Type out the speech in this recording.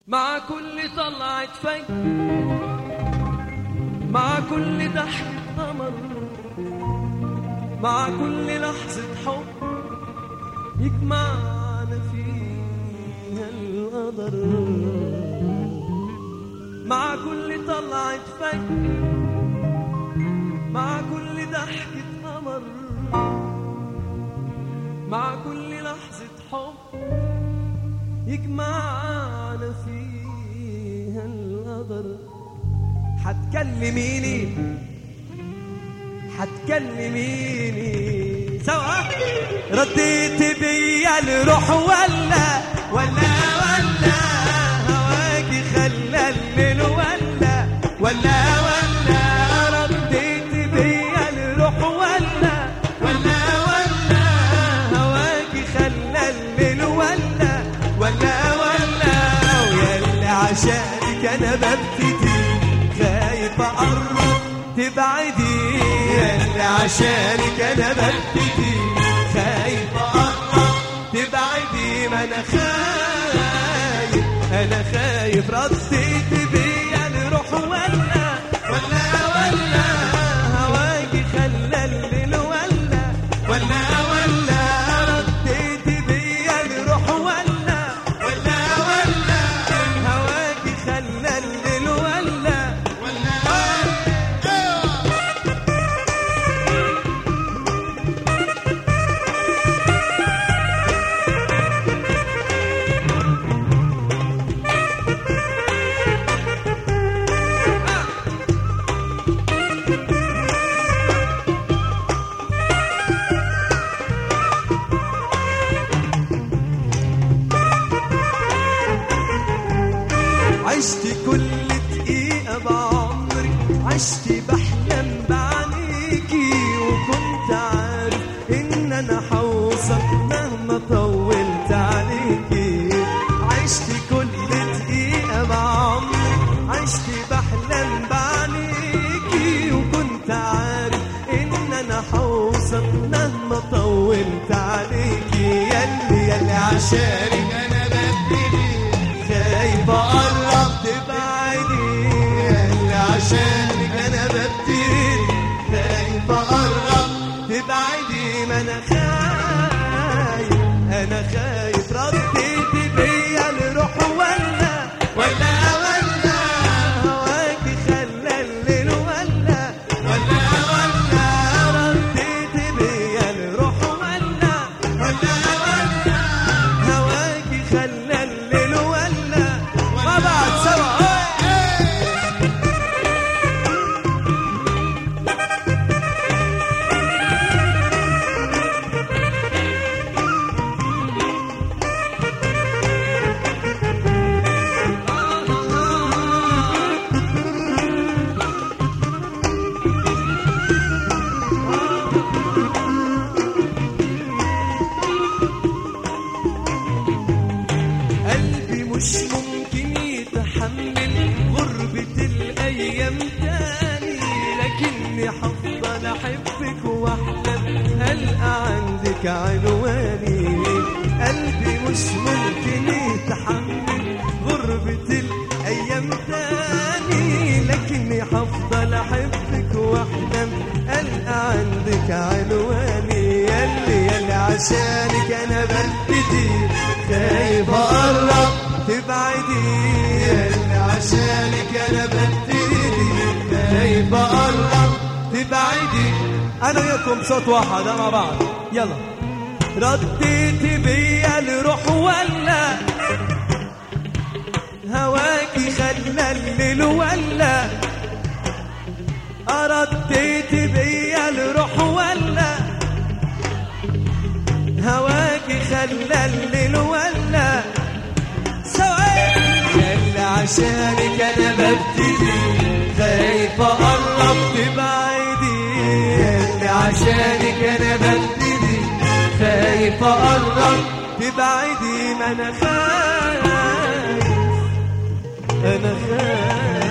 مع كل طلعة فجر مع كل ضحكة قمر مع كل لحظة حب يجمعنا فيها القدر مع كل طلعة فجر مع كل ضحكة قمر مع كل لحظة حب يجمعنا فيها القدر هتكلميني هتكلميني سوا رديت بيا الروح ولا ولا ولا هواكي خلى الليل ولا ولا ولا رديت بيا الروح ولا ولا ولا هواكي خلى الليل ولا ولا ولا وياللي عشانك انا ببتدي خايف اقرب تبعدي ياللي عشانك انا ببتدي خايف اقرب تبعدي ما انا خايف انا خايف رديت بيا الروح ولا ولا ولا هواكي خلى الليل ولا ولا ولا رديت بيا الروح ولا ولا ولا هواكي خلى الليل ولا ولا عشت كل دقيقة بعمري عشت بحلم بعينيكي وكنت عارف إن أنا حوصل مهما طولت عليكي عشت كل دقيقة بعمري عشت بحلم بعينيكي وكنت عارف إن أنا حوصل مهما طولت عليكي ياللي ياللي عشانك أنا ببتدي خايف اقرب تبعدي اللي عشانك انا ببتدي خايف اقرب تبعدي ما انا خايف انا خايف رديت بيا الروح ولا ولا ولا هواكي خلى الليل ولا ولا ولا رديت بيا الروح ولا ولا ولا هواكي خلى الليل ولا ما بعد سوا قلبي مش ممكن يتحمل غربة الأيام تاني لكني حفضل أحبك وأحلم ألقى عندك عنواني قلبي مش ممكن يتحمل غربة الأيام تاني لكني حفضل أحبك وأحلم ألقى عندك عنواني ياللي ياللي عشانك أنا ببتدي خايف أقرب تبعدي ياللي عشانك أنا ببتدي خايف أقرب تبعدي أنا وياكم صوت واحد مع بعض يلا رديت بيا الروح ولا هواكي خلى الليل ولا أرديت بيا الروح ولا هواكي خلى الليل ولا سوا يلا عشانك انا ببتدي خايف اقرب تبعدي يلا عشانك انا ببتدي خايف اقرب تبعدي ما انا خايف انا خايف